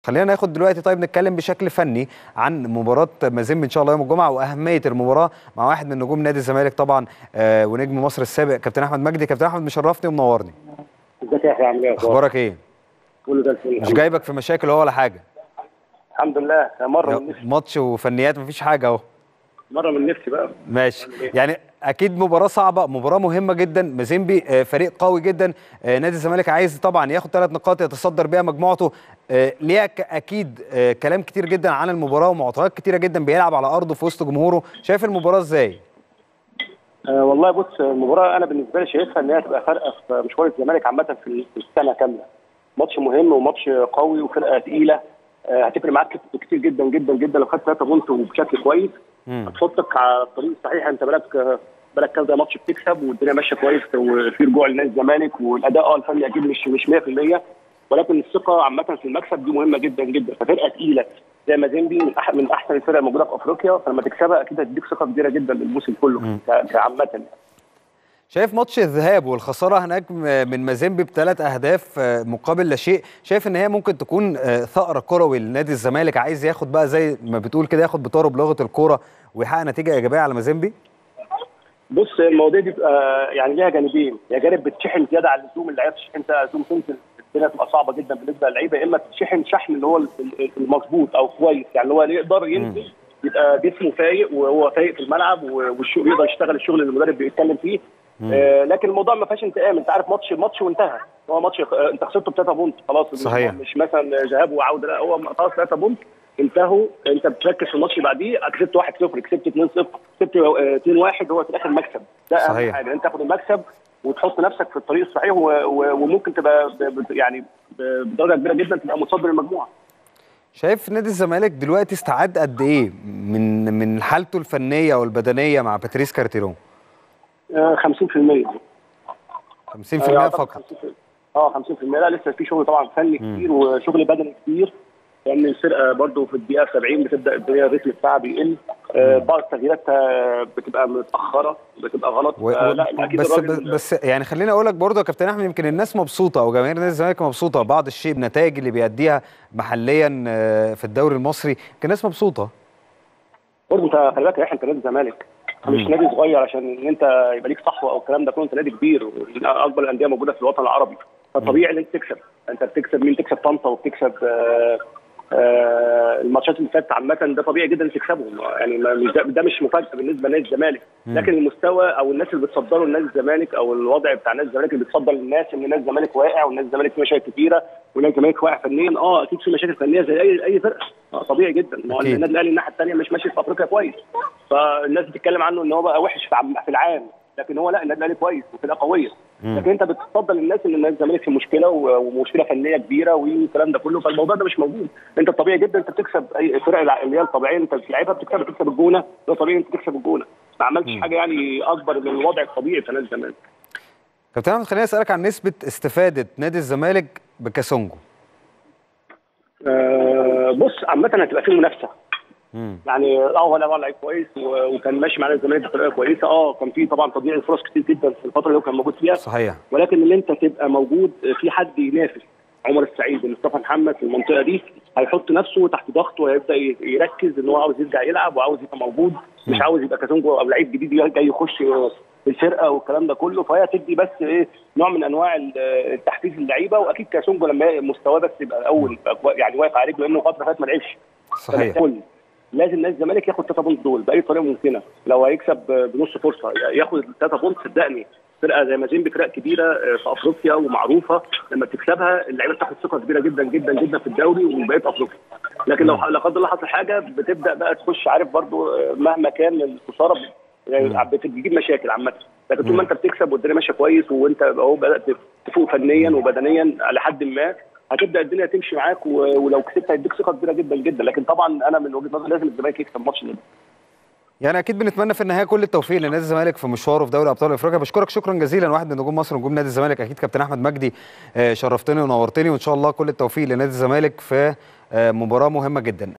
خلينا ناخد دلوقتي طيب نتكلم بشكل فني عن مباراه مازيمبي ان شاء الله يوم الجمعه واهميه المباراه مع واحد من نجوم نادي الزمالك طبعا آه ونجم مصر السابق كابتن احمد مجدي كابتن احمد مشرفني ومنورني ازيك يا اخي عامل ايه اخبارك ايه كله زي الفل مش جايبك في مشاكل هو ولا حاجه الحمد لله مره من نفسي ماتش وفنيات مفيش حاجه اهو مره من نفسي بقى ماشي يعني اكيد مباراه صعبه مباراه مهمه جدا مازيمبي آه، فريق قوي جدا آه، نادي الزمالك عايز طبعا ياخد ثلاث نقاط يتصدر بيها مجموعته آه، ليها ك- اكيد آه، كلام كتير جدا عن المباراه ومعطيات كتيره جدا بيلعب على ارضه في وسط جمهوره شايف المباراه ازاي آه والله بص المباراه انا بالنسبه لي شايفها ان هي تبقى فارقه في مشوار الزمالك عامه في في السنه كامله ماتش مهم وماتش قوي وفرقه تقيله آه هتفرق معاك كتير جدا جدا جدا لو خدت 3 بونت وبشكل كويس مم. هتحطك على الطريق الصحيح انت بالك آه، بالك كذا ماتش بتكسب والدنيا ماشيه كويس وفي رجوع لنادي الزمالك والاداء اه الفني اكيد مش مش 100% ولكن الثقه عامه في المكسب دي مهمه جدا جدا ففرقه تقيله زي مازيمبي من أح من احسن الفرق الموجوده في افريقيا فلما تكسبها اكيد هتديك ثقه كبيره جدا للموسم كله ك- كعامه يعني. شايف ماتش الذهاب والخساره هناك م- من مازيمبي بثلاث اهداف آه، مقابل لا شيء شايف ان هي ممكن تكون آه، ثأر كروي لنادي الزمالك عايز ياخد بقى زي ما بتقول كده ياخد بطاره بلغه الكوره ويحقق نتيجه ايجابيه على مازيمبي بص المواضيع دي بتبقى يعني ليها جانبين يا جانب بتشحن زياده على اللزوم اللعيبه تشحن انت لزوم تنزل الدنيا تبقى صعبه جدا بالنسبه للعيبه يا اما تشحن شحن اللي هو ال- ال- المظبوط او كويس يعني اللي هو يقدر ينزل يبقى جسمه فايق وهو فايق في الملعب و- والشغل يقدر يشتغل الشغل اللي المدرب بيتكلم فيه آه لكن الموضوع ما فيهاش انتقام انت عارف ماتش ماتش وانتهى هو ماتش آه، انت خسرته بثلاثه بونت خلاص مش- صحيح. مش مثلا ذهاب وعوده لا هو خلاص ثلاثه بونت انتهوا انت بتركز في الماتش اللي بعديه كسبت 1-0 كسبت 2-0 كسبت آه، 2-1 هو في الاخر مكسب ده اهم صحيح. حاجه انت تاخد المكسب وتحط نفسك في الطريق الصحيح و... و... وممكن تبقى ب... ب... يعني ب... بدرجه كبيره جدا تبقى متصدر المجموعه شايف نادي الزمالك دلوقتي استعد قد ايه من من حالته الفنيه والبدنيه مع باتريس كارتيرون آه 50% 50% آه، فقط 50%. اه 50% لا لسه في شغل طبعا فني كتير وشغل بدني كتير لان الفرقه برضو في الدقيقه 70 بتبدا الدنيا الريتم بتاعها بيقل آه بعض التغييرات آه، بتبقى متاخره بتبقى غلط و... آه و... لا اكيد بس الراجل بس يعني خليني اقول لك برضه يا كابتن احمد يمكن الناس مبسوطه او جماهير نادي الزمالك مبسوطه بعض الشيء بنتائج اللي بيأديها محليا آه، في الدوري المصري يمكن الناس مبسوطه برضه انت خلي بالك يا اخي انت نادي الزمالك مش نادي صغير عشان ان انت يبقى ليك صحوه او الكلام ده كله انت نادي كبير ومن اكبر الانديه موجوده في الوطن العربي فطبيعي ان انت تكسب انت بتكسب مين تكسب طنطا وبتكسب آه آه الماتشات اللي فاتت عامه ده طبيعي جدا تكسبهم يعني ما- مش ده, ده مش مفاجاه بالنسبه لنادي الزمالك لكن المستوى او الناس اللي بتصدروا لنادي الزمالك او الوضع بتاع نادي الزمالك اللي بتصدر للناس ان نادي الزمالك واقع ونادي الزمالك فيه مشاكل كتيره ونادي الزمالك واقع فنيا اه اكيد في مشاكل فنيه زي اي اي فرقه آه طبيعي جدا ما هو أكيد. النادي الاهلي الناحيه الثانيه مش ماشي في افريقيا كويس فالناس بتتكلم عنه ان هو بقى وحش في عم- في العام لكن هو لا النادي الاهلي كويس وفرقه قويه لكن انت بتفضل الناس ان النادي الزمالك في مشكله و- ومشكله فنيه كبيره والكلام ده كله فالموضوع ده مش موجود انت الطبيعي جدا انت بتكسب اي فرق الع- اللي هي الطبيعيه انت بتلعبها بتكسب بتكسب الجونه ده طبيعي انت تكسب الجونه ما عملتش حاجه يعني اكبر من الوضع الطبيعي في نادي الزمالك كابتن احمد خليني اسالك عن نسبه استفاده نادي الزمالك بكاسونجو آه، بص عامة هتبقى في منافسة مم. يعني اه هو لا لعيب كويس و- وكان ماشي معانا الزمالك بطريقة كويسة اه كان في طبعا تضييع فرص كتير جدا في الفترة اللي هو كان موجود فيها صحيح ولكن اللي انت تبقى موجود في حد ينافس عمر السعيد مصطفى محمد في المنطقه دي هيحط نفسه تحت ضغط وهيبدا ي- يركز ان هو عاوز يرجع يلعب وعاوز يبقى موجود مش عاوز يبقى كازونجو او لعيب جديد جاي يخش في الفرقه والكلام ده كله فهي تدي بس ايه نوع من انواع ال- التحفيز للعيبه واكيد كازونجو لما مستواه بس يبقى الاول يبقى كوي- يعني واقف على رجله لانه فتره فاتت ما لعبش صحيح كل لازم نادي الزمالك ياخد 3 بونت دول باي طريقه ممكنه لو هيكسب بنص فرصه ياخد 3 بونت صدقني فرقه زي مازيمبي فرقه كبيره آه، في افريقيا ومعروفه لما بتكسبها اللعيبه بتاخد ثقه كبيره جدا جدا جدا في الدوري وبقيه افريقيا لكن لو لا قدر الله حصل حاجه بتبدا بقى تخش عارف برضو آه، مهما كان الخساره ب- يعني بتجيب مشاكل عامه لكن طول ما انت بتكسب والدنيا ماشيه كويس وانت اهو بدات تفوق فنيا وبدنيا على حد ما هتبدا الدنيا تمشي معاك و- ولو كسبت هيديك ثقه كبيره جدا جدا لكن طبعا انا من وجهه نظري لازم الزمالك يكسب الماتش ده يعني اكيد بنتمنى في النهايه كل التوفيق لنادي الزمالك في مشواره في دوري ابطال افريقيا بشكرك شكرا جزيلا واحد من نجوم مصر ونجوم نادي الزمالك اكيد كابتن احمد مجدي آه، شرفتني ونورتني وان شاء الله كل التوفيق لنادي الزمالك في آه، مباراه مهمه جدا